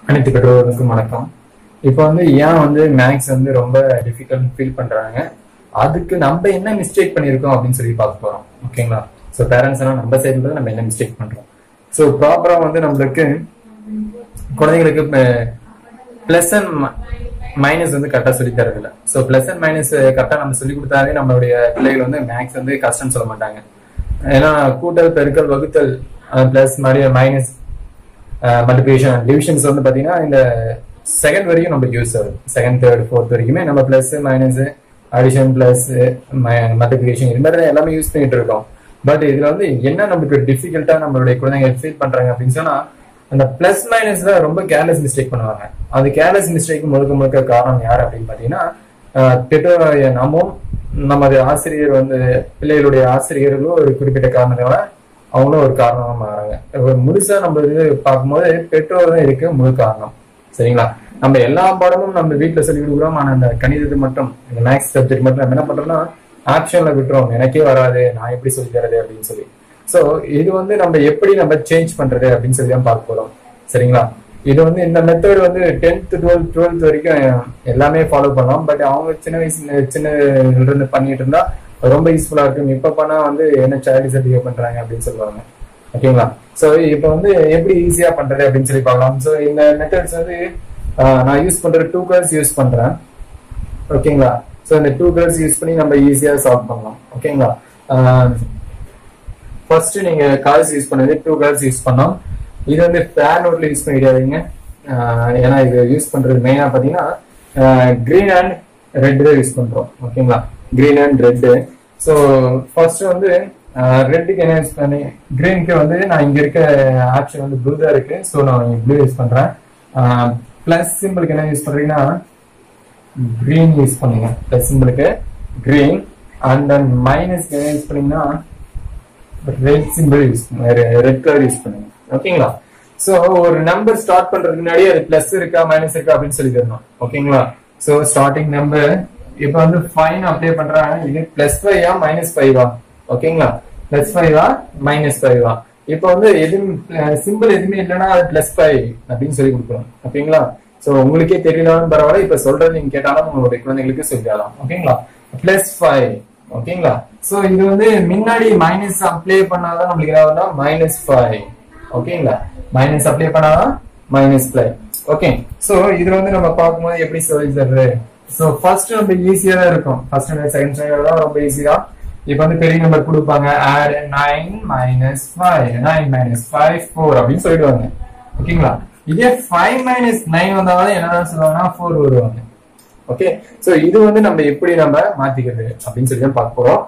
அனைத்து பெற்றோர்களுக்கும் வணக்கம் இப்போ வந்து ஏன் வந்து மேக்ஸ் வந்து ரொம்ப டிஃபிகல்ட் ஃபீல் பண்றாங்க அதுக்கு நம்ம என்ன மிஸ்டேக் பண்ணியிருக்கோம் அப்படின்னு சொல்லி பார்க்க போறோம் ஓகேங்களா ஸோ பேரண்ட்ஸ் எல்லாம் நம்ம சைடுல நம்ம என்ன மிஸ்டேக் பண்றோம் ஸோ ப்ராப்பரா வந்து நம்மளுக்கு குழந்தைங்களுக்கு பிளஸ் அண்ட் மைனஸ் வந்து கரெக்டாக சொல்லி தரதில்ல ஸோ பிளஸ் அண்ட் மைனஸ் கரெக்டாக நம்ம சொல்லி கொடுத்தாலே நம்மளுடைய பிள்ளைகள் வந்து மேக்ஸ் வந்து கஷ்டம்னு சொல்ல மாட்டாங்க ஏன்னா கூட்டல் பெருக்கல் வகுத்தல் பிளஸ் மாதிரி மைனஸ் மல்டிபிகேஷன் டிவிஷன்ஸ் வந்து பாத்தீங்கன்னா இந்த செகண்ட் வரைக்கும் நம்மளுக்கு யூஸ் ஆகுது செகண்ட் தேர்ட் ஃபோர்த் வரைக்குமே நம்ம plus minus addition plus multiplication இது மாதிரி எல்லாமே யூஸ் பண்ணிட்டு இருக்கோம் பட் இதுல வந்து என்ன நம்மளுக்கு டிஃபிகல்ட்டா நம்மளுடைய குழந்தைங்க ஃபீல் பண்றாங்க அப்படின்னு சொன்னா அந்த பிளஸ் மைனஸ்ல ரொம்ப கேர்லெஸ் மிஸ்டேக் பண்ணுவாங்க அந்த கேர்லெஸ் மிஸ்டேக் முழுக்க முழுக்க காரணம் யார் அப்படின்னு பாத்தீங்கன்னா பெற்றோருடைய நாமும் நமது ஆசிரியர் வந்து பிள்ளைகளுடைய ஆசிரியர்களும் ஒரு குறிப்பிட்ட காரணத்தால அவங்களும் ஒரு காரணமா மாறாங்க ஒரு முழுசா நம்ம இது பார்க்கும்போது பெற்றோர் தான் இருக்கு முழு காரணம் சரிங்களா நம்ம எல்லா பாடமும் நம்ம வீட்டுல சொல்லி கொடுக்குறோம் ஆனா அந்த கணிதத்தை மட்டும் இந்த மேக்ஸ் சப்ஜெக்ட் மட்டும் நம்ம என்ன பண்றோம்னா ஆப்ஷன்ல விட்டுறோம் எனக்கே வராது நான் எப்படி சொல்லி தரது அப்படின்னு சொல்லி சோ இது வந்து நம்ம எப்படி நம்ம சேஞ்ச் பண்றது அப்படின்னு சொல்லி தான் பார்க்க போறோம் சரிங்களா இது வந்து இந்த மெத்தட் வந்து டென்த் டுவெல்த் டுவெல்த் வரைக்கும் எல்லாமே ஃபாலோ பண்ணலாம் பட் அவங்க சின்ன வயசு சின்ன இருந்து பண்ணிட்டு இருந்தா ரொம்ப யூஸ்ஃபுல்லா இருக்கும் இப்ப பண்ணா வந்து என்ன சைல்டு பிஹேவ் பண்றாங்க அப்படின்னு சொல்லுவாங்க ஓகேங்களா சோ இப்போ வந்து எப்படி ஈஸியா பண்றது அப்படின்னு சொல்லி பார்க்கலாம் சோ இந்த மெத்தட்ஸ் வந்து நான் யூஸ் பண்ற டூ கலர்ஸ் யூஸ் பண்றேன் ஓகேங்களா சோ இந்த டூ கலர்ஸ் யூஸ் பண்ணி நம்ம ஈஸியா சால்வ் பண்ணலாம் ஓகேங்களா ஃபர்ஸ்ட் நீங்க கலர்ஸ் யூஸ் பண்ணது டூ கலர்ஸ் யூஸ் பண்ணோம் இது வந்து ஃபேன் நோட்ல யூஸ் பண்ணிடாதீங்க ஏன்னா இது யூஸ் பண்றது மெயினா பாத்தீங்கன்னா கிரீன் அண்ட் ரெட் தான் யூஸ் பண்றோம் ஓகேங்களா green and red so first வந்து ரெட்டுக்கு என்ன யூஸ் பண்ணி கிரீனுக்கு வந்து நான் இங்க இருக்க ஆப்ஷன் வந்து ப்ளூ தான் இருக்கு ஸோ நான் ப்ளூ யூஸ் பண்றேன் பிளஸ் சிம்பிளுக்கு என்ன யூஸ் பண்றீங்கன்னா கிரீன் யூஸ் பண்ணுங்க பிளஸ் சிம்பிளுக்கு கிரீன் அண்ட் தென் மைனஸ் என்ன யூஸ் பண்ணீங்கன்னா red symbol use red colour use பண்ணுங்க ஓகேங்களா சோ ஒரு நம்பர் ஸ்டார்ட் பண்றதுக்கு முன்னாடி அது பிளஸ் இருக்கா மைனஸ் இருக்கா அப்படின்னு சொல்லி தரணும் ஓகேங்களா சோ ஸ்டார்டிங் நம்பர் இப்ப வந்து ஃபைன் அப்ளை பண்றாங்க இது பிளஸ் ஃபைவா மைனஸ் ஃபைவா ஓகேங்களா பிளஸ் ஃபைவா மைனஸ் ஃபைவா இப்ப வந்து எதுவும் சிம்பிள் எதுவுமே இல்லைன்னா அது பிளஸ் ஃபைவ் அப்படின்னு சொல்லி கொடுக்கணும் ஓகேங்களா சோ உங்களுக்கே தெரியலாம்னு பரவாயில்ல இப்ப சொல்றது நீங்க கேட்டாலும் உங்களுடைய குழந்தைங்களுக்கு சொல்லிடலாம் ஓகேங்களா பிளஸ் ஃபைவ் ஓகேங்களா சோ இது வந்து முன்னாடி மைனஸ் அப்ளை பண்ணாதான் நம்மளுக்கு என்ன மைனஸ் ஃபைவ் ஓகேங்களா மைனஸ் அப்ளை பண்ணாதான் மைனஸ் ஃபைவ் ஓகே சோ இதுல வந்து நம்ம பார்க்கும்போது எப்படி சொல்லி தர்றது சோ ஃபர்ஸ்ட் நம்ம ஈஸியா தான் இருக்கும் ஃபர்ஸ்ட் ஸ்டாண்டர்ட் செகண்ட் ஸ்டாண்டர்ட் தான் ரொம்ப ஈஸியா இப்போ வந்து பெரிய நம்பர் கொடுப்பாங்க add nine minus five nine minus five four அப்படின்னு சொல்லிடுவாங்க ஓகேங்களா இதே ஃபைவ் மைனஸ் நைன் வந்தாலும் என்னதான் சொல்லுவாங்கன்னா ஃபோர் வருவாங்க ஓகே சோ இது வந்து நம்ம எப்படி நம்ம மாத்திக்கிறது அப்படின்னு சொல்லி தான் பார்க்க போறோம்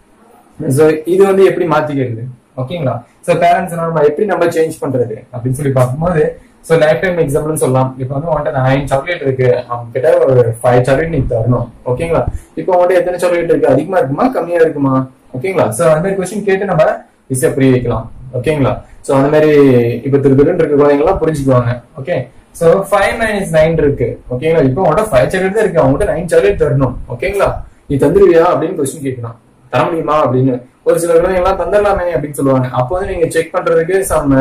சோ இது வந்து எப்படி மாத்திக்கிறது ஓகேங்களா சோ பேரண்ட்ஸ் நம்ம எப்படி நம்ம சேஞ்ச் பண்றது அப்படின்னு சொல்லி பார்க்கும்போது சோ லைஃப் டைம் எக்ஸாம்பிள்னு சொல்லலாம் இப்போ வந்து உன்கிட்ட நைன் சாக்லேட் இருக்கு அவங்க கிட்ட ஒரு ஃபைவ் சாக்லேட் நீ தரணும் ஓகேங்களா இப்போ உன்கிட்ட எத்தனை சாக்லேட் இருக்கு அதிகமா இருக்குமா கம்மியா இருக்குமா ஓகேங்களா சோ அந்த மாதிரி கொஸ்டின் கேட்டு நம்ம ஈஸியா புரிய வைக்கலாம் ஓகேங்களா சோ அந்த மாதிரி இப்போ திரு திருன்னு இருக்க குழந்தைங்க எல்லாம் புரிஞ்சுக்குவாங்க okay so five minus nine இருக்கு ஓகேங்களா இப்போ உங்கள்ட்ட ஃபைவ் சாக்லேட் தான் இருக்கு அவங்ககிட்ட நைன் சாக்லேட் தரணும் ஓகேங்களா நீ தந்துருவியா அப்படின்னு கொஸ்டின் கேட்கலாம் தர முடியுமா அப்படின்னு ஒரு சில குழந்தைங்க எல்லாம் தந்துடலாமே அப்படின்னு சொல்லுவாங்க அப்போ வந்து நீங்க செக் பண்றதுக்கு சம்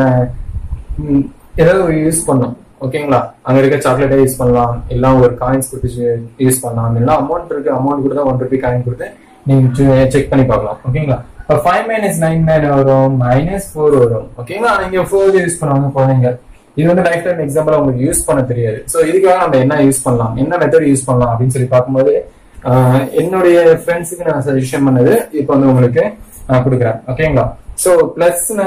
ஏதாவது யூஸ் பண்ணும் ஓகேங்களா அங்க இருக்க சாக்லேட்டை யூஸ் பண்ணலாம் இல்ல ஒரு காயின்ஸ் கொடுத்து யூஸ் பண்ணலாம் இல்ல அமௌண்ட் இருக்கு அமௌண்ட் கொடுத்தா ஒன் ருபி காயின் கொடுத்து நீங்க செக் பண்ணி பார்க்கலாம் ஓகேங்களா இப்போ ஃபைவ் மைனஸ் நைன் நைன் வரும் மைனஸ் ஃபோர் வரும் ஓகேங்களா நீங்க ஃபோர் யூஸ் பண்ணுவாங்க குழந்தைங்க இது வந்து லைஃப் டைம் எக்ஸாம்பிள் உங்களுக்கு யூஸ் பண்ண தெரியாது ஸோ இதுக்காக நம்ம என்ன யூஸ் பண்ணலாம் என்ன மெத்தட் யூஸ் பண்ணலாம் அப்படின்னு சொல்லி பார்க்கும்போது என்னுடைய ஃப்ரெண்ட்ஸுக்கு நான் சஜஷன் பண்ணது இப்போ வந்து உங்களுக்கு நான் கொடுக்குறேன் ஓகேங்களா ஸோ பிளஸ்னா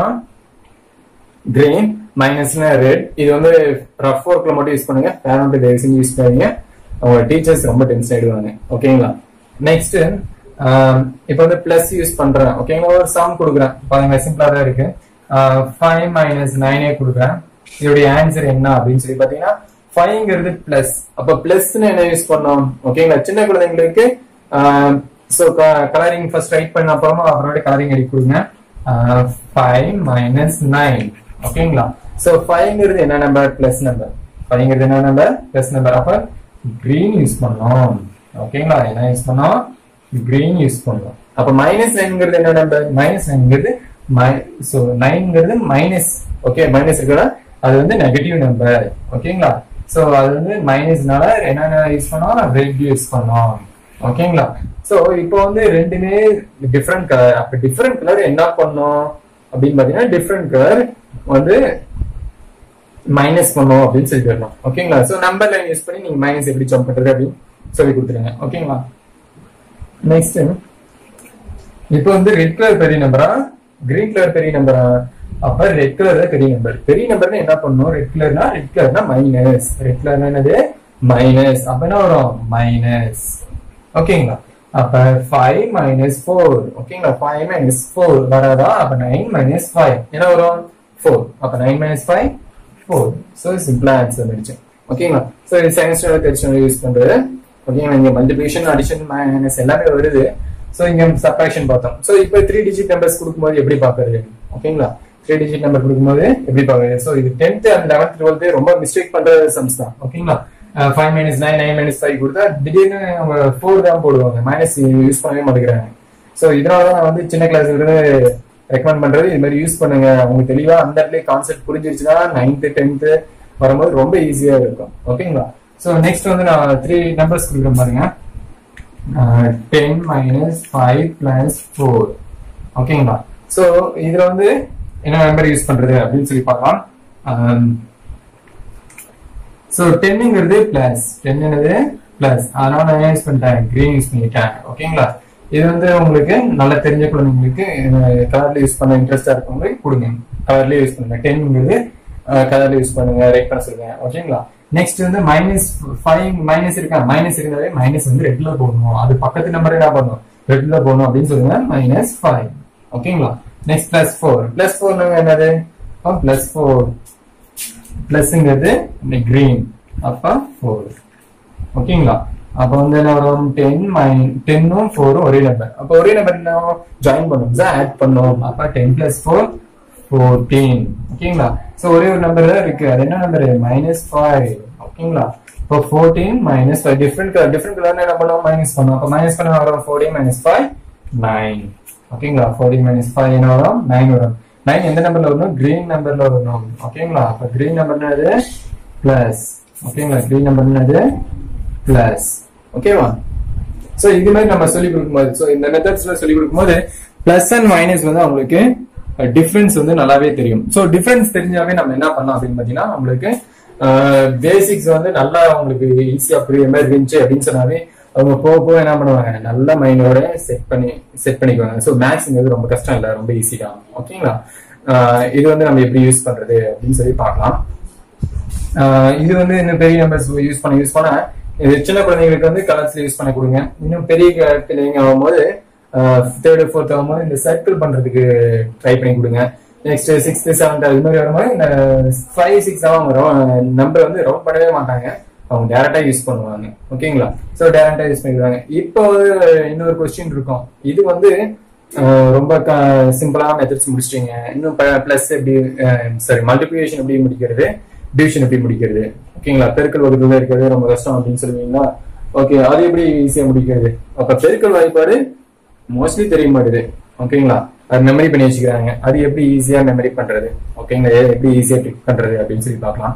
கிரீன் மைனஸ்னா ரெட் இது வந்து ரஃப் ஒர்க்ல மட்டும் யூஸ் பண்ணுங்க பேரண்ட் தயவு செஞ்சு யூஸ் பண்ணுங்க உங்க டீச்சர்ஸ் ரொம்ப டென்ஷன் ஆயிடுவாங்க ஓகேங்களா நெக்ஸ்ட் இப்போ வந்து பிளஸ் யூஸ் பண்றேன் ஓகேங்களா ஒரு சம் கொடுக்குறேன் பாருங்க சிம்பிளா தான் இருக்கு ஃபைவ் மைனஸ் நைனே கொடுக்குறேன் இதோடைய ஆன்சர் என்ன அப்படின்னு சொல்லி பாத்தீங்கன்னா ஃபைவ்ங்கிறது பிளஸ் அப்ப பிளஸ்னு என்ன யூஸ் பண்ணோம் ஓகேங்களா சின்ன குழந்தைங்களுக்கு ஸோ கலரிங் ஃபர்ஸ்ட் ரைட் பண்ண அப்புறமா அப்புறமேட்டு கலரிங் அடி கொடுங்க ஃபைவ் மைனஸ் நைன் ஓகேங்களா ஸோ ஃபைவ்ங்கிறது என்ன நம்பர் பிளஸ் நம்பர் ஃபைவ்ங்கிறது என்ன நம்பர் பிளஸ் நம்பர் அப்ப கிரீன் யூஸ் பண்ணோம் ஓகேங்களா என்ன யூஸ் பண்ணோம் கிரீன் யூஸ் பண்ணோம் அப்ப மைனஸ் நைன்ங்கிறது என்ன நம்பர் மைனஸ் நைன்ங்கிறது ஸோ நைன்ங்கிறது மைனஸ் ஓகே மைனஸ் இருக்கா அது வந்து நெகட்டிவ் நம்பர் ஓகேங்களா சோ அது வந்து மைனஸ்னால என்னென்ன யூஸ் பண்ணோம் ரெட் யூஸ் பண்ணோம் ஓகேங்களா சோ இப்போ வந்து ரெண்டுமே டிஃப்ரெண்ட் கலர் அப்ப டிஃப்ரெண்ட் கலர் என்ன பண்ணோம் அப்படின்னு பாத்தீங்கன்னா டிஃப்ரெண்ட் கலர் வந்து மைனஸ் பண்ணும் அப்படின்னு சொல்லி வரணும் ஓகேங்களா சோ நம்பர் லைன் யூஸ் பண்ணி நீங்க மைனஸ் எப்படி ஜம்ப் பண்றது அப்படின்னு சொல்லி கொடுத்துருங்க ஓகேங்களா நெக்ஸ்ட் இப்போ வந்து ரெட் கலர் பெரிய நம்பரா கிரீன் கலர் பெரிய நம்பரா அப்ப ரெட் கலர் தான் பெரிய நம்பர் பெரிய நம்பர்னா என்ன பண்ணும் ரெட் கலர்னா ரெட் கலர்னா மைனஸ் ரெட் கலர்னா என்னது மைனஸ் அப்ப என்ன வரும் மைனஸ் ஓகேங்களா அப்ப ஃபைவ் மைனஸ் ஃபோர் ஓகேங்களா ஃபைவ் மைனஸ் ஃபோர் வராதா அப்ப நைன் மைனஸ் ஃபைவ் என்ன வரும் ஃபோர் அப்ப nine minus five four so சிம்பிளா ஆன்சர் வந்துடுச்சு ஓகேங்களா ஸோ இது செகண்ட் ஸ்டாண்டர்ட் தெரிச்சு யூஸ் பண்றது ஓகேங்களா இங்க மல்டிபிகேஷன் அடிஷன் மைனஸ் எல்லாமே வருது ஸோ இங்க சப்ராக்ஷன் பார்த்தோம் ஸோ இப்போ த்ரீ டிஜிட் நம்பர்ஸ் கொடுக்கும்போது எப்படி பாக்குறது ஓகேங்களா த்ரீ டிஜிட் நம்பர் கொடுக்கும்போது எப்படி பாக்குறது ஸோ இது டென்த் அண்ட் லெவன்த் டுவெல்த் ரொம்ப மிஸ்டேக் பண்ற சம்ஸ் தான் ஓகேங்களா five minus nine nine minus five கொடுத்தா திடீர்னு அவங்க ஃபோர் தான் போடுவாங்க மைனஸ் யூஸ் பண்ணவே மாட்டேங்கிறாங்க ஸோ இதனால தான் நான் வந்து சின்ன கிளாஸ் இருந்து ரெக்கமெண்ட் பண்றது இது மாதிரி யூஸ் பண்ணுங்க அவங்க தெளிவா அந்த இடத்துல கான்செப்ட் புரிஞ்சிருச்சுன்னா நைன்த் டென்த் வரும்போது ரொம்ப ஈஸியா இருக்கும் ஓகேங்களா ஸோ நெக்ஸ்ட் வந்து நான் த்ரீ நம்பர்ஸ் கொடுக்குறேன் பாருங்க ten minus five plus four ஓகேங்களா ஸோ இதுல வந்து என்ன நம்பர் யூஸ் பண்றது அப்படின்னு சொல்லி பார்க்கலாம் ஸோ டென்னுங்கிறது பிளஸ் டென் என்னது பிளஸ் அதனால நான் யூஸ் பண்ணிட்டேன் கிரீன் யூஸ் பண்ணிட்டேன் ஓகேங்களா இது வந்து உங்களுக்கு நல்லா தெரிஞ்ச குழந்தைங்களுக்கு கலர்ல யூஸ் பண்ண இன்ட்ரெஸ்டா இருக்கவங்களுக்கு கொடுங்க கலர்ல யூஸ் பண்ணுங்க டென்ங்கிறது கலர்ல யூஸ் பண்ணுங்க ரைட் பண்ண சொல்லுங்க ஓகேங்களா நெக்ஸ்ட் வந்து மைனஸ் ஃபைவ் மைனஸ் இருக்கா மைனஸ் இருந்தாலே மைனஸ் வந்து ரெட்ல போடணும் அது பக்கத்து நம்பர் என்ன பண்ணும் ரெட்ல போடணும் அப்படின்னு சொல்லுங்க மைனஸ் ஃபைவ் ஓகேங்களா next plus four plus four என்னது பிளஸ் ஃபோர் பிளஸ்ங்கிறது கிரீன் அப்ப ஃபோர் ஓகேங்களா அப்ப வந்து என்ன வரும் டென் மைன் டென்னும் ஃபோரும் ஒரே நம்பர் அப்ப ஒரே நம்பர் என்ன ஜாயின் பண்ணும் ஆட் பண்ணும் அப்ப டென் பிளஸ் ஃபோர் ஃபோர்டீன் ஓகேங்களா சோ ஒரே ஒரு நம்பர் தான் இருக்கு அது என்ன நம்பர் மைனஸ் ஃபைவ் ஓகேங்களா இப்போ fourteen minus five different colour different colour என்ன பண்ணுவோம் மைனஸ் பண்ணுவோம் அப்போ மைனஸ் பண்ண வரும் ஃபோர்டீன் மைனஸ் ஃபைவ் நைன் ஓகேங்களா ஃபோர்டீன் மைனஸ் ஃபைவ் என்ன வரும் நைன் வரும் நைன் எந்த நம்பர்ல வரணும் கிரீன் நம்பர்ல வரணும் ஓகேங்களா அப்ப கிரீன் நம்பர் என்னது பிளஸ் ஓகேங்களா கிரீன் நம்பர் என்னது பிளஸ் ஓகேவா சோ இது மாதிரி நம்ம சொல்லி கொடுக்கும்போது சோ இந்த மெத்தட்ஸ்ல சொல்லி கொடுக்கும்போது பிளஸ் அண்ட் மைனஸ் வந்து அவங்களுக்கு டிஃபரன்ஸ் வந்து நல்லாவே தெரியும் சோ டிஃபரன்ஸ் தெரிஞ்சாவே நம்ம என்ன பண்ணலாம் அப்படின்னு பாத்தீங்கன்னா நம்மளுக்கு பேசிக்ஸ் வந்து நல்லா அவங்களுக்கு ஈஸியா புரியுற மாதிரி இருந்துச்சு அப்படின்னு சொன்னாவே அவங்க போக போக என்ன பண்ணுவாங்க நல்ல மைண்டோட செட் பண்ணி செட் பண்ணிக்குவாங்க ஸோ மேக்ஸ்ங்கிறது ரொம்ப கஷ்டம் இல்லை ரொம்ப ஈஸி தான் ஓகேங்களா இது வந்து நம்ம எப்படி யூஸ் பண்றது அப்படின்னு சொல்லி பார்க்கலாம் இது வந்து இன்னும் பெரிய நம்பர்ஸ் யூஸ் பண்ண யூஸ் பண்ண இது சின்ன குழந்தைங்களுக்கு வந்து கலர்ஸ்ல யூஸ் பண்ண கொடுங்க இன்னும் பெரிய பிள்ளைங்க ஆகும்போது தேர்டு ஃபோர்த் ஆகும்போது இந்த சர்க்கிள் பண்றதுக்கு ட்ரை பண்ணி கொடுங்க நெக்ஸ்ட் சிக்ஸ்த் செவன்த் அது மாதிரி வரும்போது இந்த ஃபைவ் சிக்ஸ் அவங்க நம்பர் வந்து ரவுண்ட் பண்ணவே மாட்டாங்க அவங்க டேரக்டா யூஸ் பண்ணுவாங்க ஓகேங்களா சோ டேரக்டா யூஸ் பண்ணிடுவாங்க இப்போ இன்னொரு கொஸ்டின் இருக்கும் இது வந்து ரொம்ப சிம்பிளான மெத்தட்ஸ் முடிச்சிட்டீங்க இன்னும் பிளஸ் எப்படி சாரி மல்டிபிகேஷன் எப்படி முடிக்கிறது டிவிஷன் எப்படி முடிக்கிறது ஓகேங்களா பெருக்கல் வகுப்புல இருக்கிறது ரொம்ப கஷ்டம் அப்படின்னு சொல்லுவீங்களா ஓகே அது எப்படி ஈஸியா முடிக்கிறது அப்ப பெருக்கல் வாய்ப்பாடு மோஸ்ட்லி தெரிய மாட்டுது ஓகேங்களா அது மெமரி பண்ணி வச்சுக்கிறாங்க அது எப்படி ஈஸியா மெமரி பண்றது ஓகேங்களா எப்படி ஈஸியா பிக் பண்றது அப்படின்னு சொல்லி பார்க்கலாம்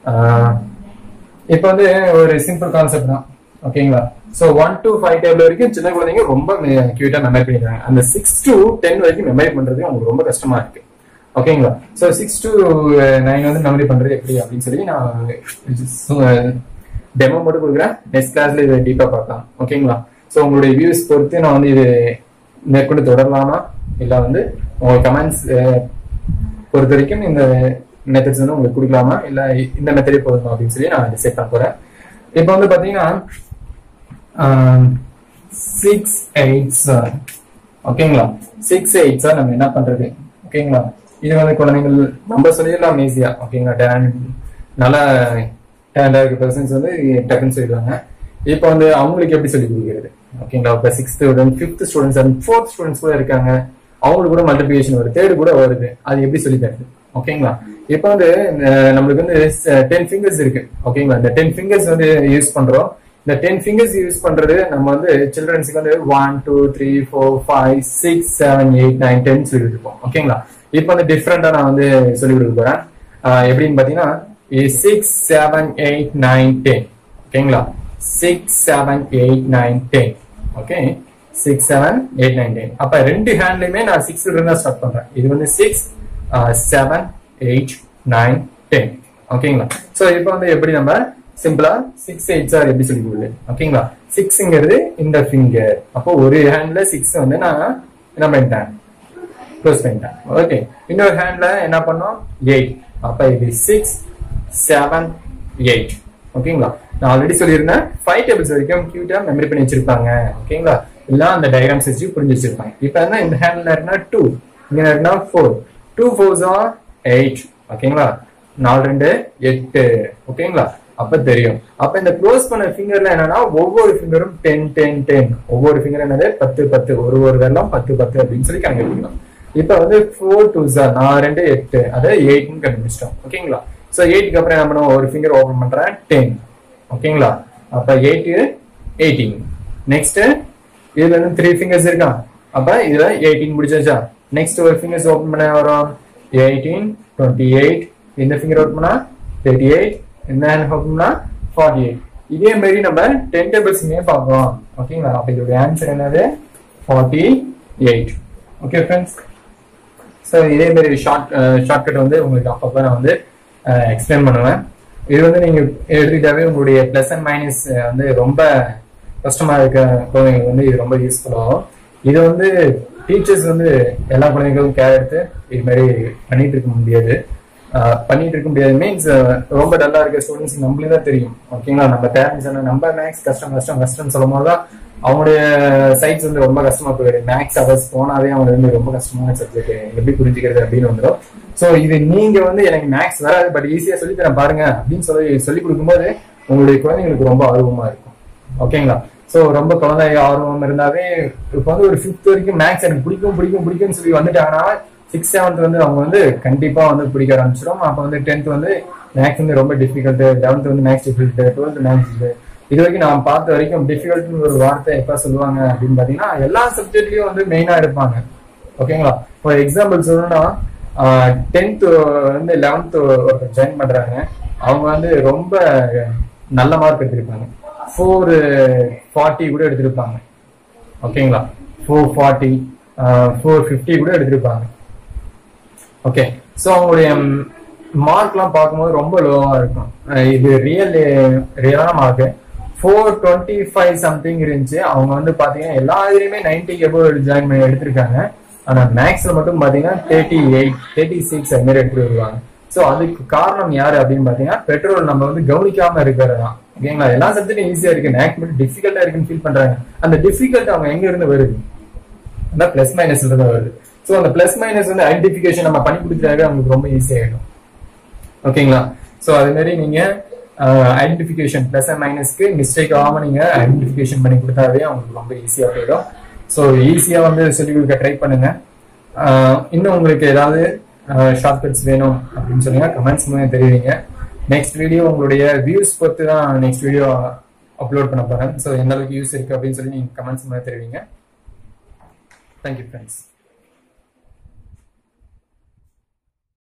இப்போ வந்து ஒரு சிம்பிள் கான்செப்ட் தான் ஓகேங்களா so one two five table வரைக்கும் சின்ன குழந்தைங்க ரொம்ப கியூட்டா மெமரி பண்ணிடுறாங்க அந்த சிக்ஸ் டு டென் வரைக்கும் மெமரி பண்றது அவங்களுக்கு ரொம்ப கஷ்டமா இருக்கு ஓகேங்களா சோ சிக்ஸ் டு நைன் வந்து மெமரி பண்றது எப்படி அப்படின்னு சொல்லி நான் டெமோ மட்டும் கொடுக்குறேன் நெக்ஸ்ட் கிளாஸ்ல இதை டீப்பா பார்க்கலாம் ஓகேங்களா சோ உங்களுடைய வியூஸ் பொறுத்து நான் வந்து இது மேற்கொண்டு தொடரலாமா இல்ல வந்து உங்க கமெண்ட்ஸ் பொறுத்த வரைக்கும் இந்த மெத்தட்ஸ் வந்து உங்களுக்கு கொடுக்கலாமா இல்ல இந்த மெத்தடே போதுமா அப்படின்னு சொல்லி நான் டிசைட் பண்ண போறேன் இப்போ வந்து பாத்தீங்கன்னா சிக்ஸ் எயிட் சார் ஓகேங்களா சிக்ஸ் எயிட் சார் நம்ம என்ன பண்றது ஓகேங்களா இது வந்து குழந்தைகள் நம்ம சொல்லிடலாம் ஈஸியா ஓகேங்களா டேலண்ட் நல்லா டேலண்டா இருக்க பர்சன்ஸ் வந்து டக்குன்னு சொல்லிடுவாங்க இப்போ வந்து அவங்களுக்கு எப்படி சொல்லி கொடுக்கிறது ஓகேங்களா இப்போ sixth student fifth students and fourth students கூட இருக்காங்க அவங்களுக்கு கூட மல்டிபிகேஷன் வருது தேர்டு கூட வருது அது எப்படி சொல்லி தருது ஓகேங்களா இப்போ வந்து நம்மளுக்கு வந்து டென் ஃபிங்கர்ஸ் இருக்கு ஓகேங்களா இந்த டென் ஃபிங்கர்ஸ் வந்து யூஸ் பண்றோம் இந்த டென் ஃபிங்கர்ஸ் யூஸ் பண்றது நம்ம வந்து சில்ட்ரன்ஸ்க்கு வந்து one two three four five six seven eight nine ten சொல்லிட்டு இருப்போம் ஓகேங்களா இப்போ வந்து டிஃப்ரெண்டா நான் வந்து சொல்லி கொடுக்க போறேன் எப்படின்னு பாத்தீங்கன்னா six seven eight nine ten ஓகேங்களா six seven eight nine ten okay six seven eight nine ten அப்ப ரெண்டு ஹேண்ட்லயுமே நான் சிக்ஸ்ல இருந்தா ஸ்டார்ட் பண்றேன் இது வந்து six seven eight nine ten ஓகேங்களா சோ இப்போ வந்து எப்படி நம்ம சிம்பிளா சிக்ஸ் எயிட் ஆர் எப்படி சொல்லி கொடுக்குது ஓகேங்களா சிக்ஸ்ங்கிறது இந்த ஃபிங்கர் அப்போ ஒரு ஹேண்ட்ல சிக்ஸ் வந்து நான் என்ன பண்ணிட்டேன் க்ளோஸ் பண்ணிட்டேன் ஓகே இன்னொரு ஹேண்ட்ல என்ன பண்ணோம் எயிட் அப்ப இது சிக்ஸ் செவன் எயிட் ஓகேங்களா நான் ஆல்ரெடி சொல்லியிருந்தேன் ஃபைவ் டேபிள்ஸ் வரைக்கும் கியூட்டா மெமரி பண்ணி வச்சிருப்பாங்க ஓகேங்களா இல்ல அந்த டயக்ராம்ஸ் வச்சு புரிஞ்சு வச்சிருப்பாங்க இப்போ என்ன இந்த ஹேண்ட்ல இருந்தா டூ இங்க இருந்தா four two fours are eight ஓகேங்களா நாலு ரெண்டு எட்டு ஓகேங்களா அப்ப தெரியும் அப்ப இந்த க்ளோஸ் பண்ண ஃபிங்கர்ல என்னன்னா ஒவ்வொரு ஃபிங்கரும் டென் டென் டென் ஒவ்வொரு ஃபிங்கர் என்னது பத்து பத்து ஒரு ஒரு வெள்ளம் பத்து பத்து அப்படின்னு சொல்லி கணக்கு இப்ப வந்து ஃபோர் டூ சார் நான் ரெண்டு எட்டு அதாவது எயிட்னு கண்டுபிடிச்சிட்டோம் ஓகேங்களா சோ எயிட்டுக்கு அப்புறம் என்ன பண்ணுவோம் ஒரு ஃபிங்கர் ஓபன் பண்றேன் டென் ஓகேங்களா அப்ப எயிட் எயிட்டீன் நெக்ஸ்ட் இதுல இருந்து த்ரீ ஃபிங்கர்ஸ் இருக்கா அப்ப இதுல எயிட்டீன் முடிச்சாச்சா நெக்ஸ்ட் ஒரு ஃபிங்கர்ஸ் ஓபன் பண்ண வரும் எயிட்டீன் டுவெண்ட்டி எயிட் இந்த ஃபிங்கர் ஓபன் பண்ணா தேர்ட்டி எயிட் இந்த ஹேண்ட் ஓபன் பண்ணா ஃபார்ட்டி எயிட் இதே மாதிரி நம்ம டென் டேபிள்ஸுமே பார்க்கலாம் ஓகேங்களா அப்ப இதோட ஆன்சர் என்னது forty eight okay friends so இதே மாதிரி ஷார்ட் ஷார்ட்கட் வந்து உங்களுக்கு அப்பப்போ நான் வந்து எக்ஸ்பிளைன் பண்ணுவேன் இது வந்து நீங்க எடுத்துக்கிட்டாவே உங்களுடைய பிளஸ் அண்ட் மைனஸ் வந்து ரொம்ப கஷ்டமா இருக்க குழந்தைங்களுக்கு வந்து இது ரொம்ப யூஸ்ஃபுல்லாகும் இது வந்து டீச்சர்ஸ் வந்து எல்லா குழந்தைங்களும் கேர் எடுத்து இது மாதிரி பண்ணிட்டு இருக்க முடியாது ஆஹ் பண்ணிட்டு இருக்க முடியாது மீன்ஸ் ரொம்ப டல்லா இருக்க ஸ்டூடெண்ட்ஸ் நம்மளே தான் தெரியும் ஓகேங்களா நம்ம பேரண்ட்ஸ் என்ன நம்ம மேக்ஸ் கஷ்டம் கஷ்டம் கஷ்டம்னு சொல்லும் போது தான் அவங்களுடைய சைட்ஸ் வந்து ரொம்ப கஷ்டமா போயிடும் மேக்ஸ் அவர்ஸ் போனாவே அவங்களுக்கு வந்து ரொம்ப கஷ்டமான சப்ஜெக்ட் எப்படி புரிஞ்சுக்கிறது அப்படின்னு வந்துடும் சோ இது நீங்க வந்து எனக்கு மேக்ஸ் வராது பட் ஈஸியா சொல்லி தரேன் பாருங்க அப்படின்னு சொல்லி சொல்லி கொடுக்கும்போது உங்களுடைய குழந்தைங்களுக்கு ரொம்ப ஆர்வமா இருக்கும் ஓகேங்களா சோ ரொம்ப குழந்தை ஆர்வம் இருந்தாவே இப்போ வந்து ஒரு ஃபிஃப்த் வரைக்கும் மேக்ஸ் எனக்கு பிடிக்கும் பிடிக்கும் பிடிக்கும்னு சொல்லி வந்துட்டாங்கன்னா சிக்ஸ் செவன்த் வந்து அவங்க வந்து கண்டிப்பா வந்து பிடிக்க ஆரம்பிச்சிடும் அப்ப வந்து டென்த் வந்து மேக்ஸ் வந்து ரொம்ப டிஃபிகல்ட் லெவன்த் வந்து மேக்ஸ் டிஃபிகல்ட் டுவெல்த் மேக்ஸ் இது வரைக்கும் நான் பார்த்த வரைக்கும் டிஃபிகல்ட்னு ஒரு வார்த்தை எப்ப சொல்லுவாங்க அப்படின்னு பாத்தீங்கன்னா எல்லா சப்ஜெக்ட்லயும் வந்து மெயினா இருப்பாங்க ஓகேங்களா ஃபார் எக்ஸாம்பிள் சொல்லணும்னா டென்த் வந்து லெவன்த் ஜாயின் பண்றாங்க அவங்க வந்து ரொம்ப நல்ல மார்க் எடுத்திருப்பாங்க ஃபோர் ஃபார்ட்டி கூட எடுத்திருப்பாங்க ஓகேங்களா ஃபோர் ஃபார்ட்டி ஃபோர் ஃபிஃப்டி கூட எடுத்திருப்பாங்க ஓகே ஸோ அவங்களுடைய மார்க்லாம் பார்க்கும்போது ரொம்ப லோவா இருக்கும் அஹ் இது ரியல் ரியலான mark four twenty five something இருந்துச்சு அவங்க வந்து பாத்தீங்கன்னா எல்லா இதுலயுமே நைன்டிக்கு எபோவ் ஜாயின் பண்ணி எடுத்திருக்காங்க ஆனா மேக்ஸ்ல மட்டும் பாத்தீங்கன்னா தேர்ட்டி எயிட் தேர்ட்டி சிக்ஸ் அது மாதிரி எடுத்துட்டு வருவாங்க ஸோ அதுக்கு காரணம் யாரு அப்படின்னு பாத்தீங்கன்னா பெட்ரோல் நம்ம வந்து கவனிக்காம இருக்கிறது தான் ஓகேங்களா எல்லா சப்ஜெக்டும் ஈஸியா இருக்கு மேக்ஸ் மட்டும் டிஃபிகல்ட்டா இருக்குன்னு ஃபீல் பண்றாங்க அந்த டிஃபிகல்ட் அவங்க எங்க இருந்து வருது அந்த பிளஸ் மைனஸ்ல இருந்து வருது ஸோ அந்த பிளஸ் மைனஸ் வந்து ஐடென்டிஃபிகேஷன் நம்ம பண்ணி கொடுத்தாவே அவங்களுக்கு ரொம்ப ஈஸி ஆயிடும் ஓகேங்களா ஸோ அது மாதிரி நீங்க ஐடென்டிஃபிகேஷன் பிளஸ் அண்ட் மைனஸ்க்கு மிஸ்டேக் ஆகாம நீங்க ஐடென்டிஃபிகேஷன் பண்ணி கொடுத்தாவே அவங்களுக்கு ரொம்ப ஈஸியா போயிடும் ஸோ ஈஸியா வந்து சொல்லிக் கொடுக்க ட்ரை பண்ணுங்க ஆஹ் இன்னும் உங்களுக்கு ஏதாவது ஷார்ட்கட்ஸ் வேணும் அப்படின்னு சொன்னீங்க கமெண்ட்ஸ் மூலம் தெரிவிங்க நெக்ஸ்ட் வீடியோ உங்களுடைய வியூஸ் பொறுத்து தான் நெக்ஸ்ட் வீடியோ அப்லோட் பண்ண போறேன் ஸோ எந்த அளவுக்கு யூஸ் இருக்கு அப்படின்னு சொல்லி நீங்க கமெண்ட்ஸ் மூலம் தெரிவிங்க தேங்க்யூ ஃப்ரெண்ட்ஸ்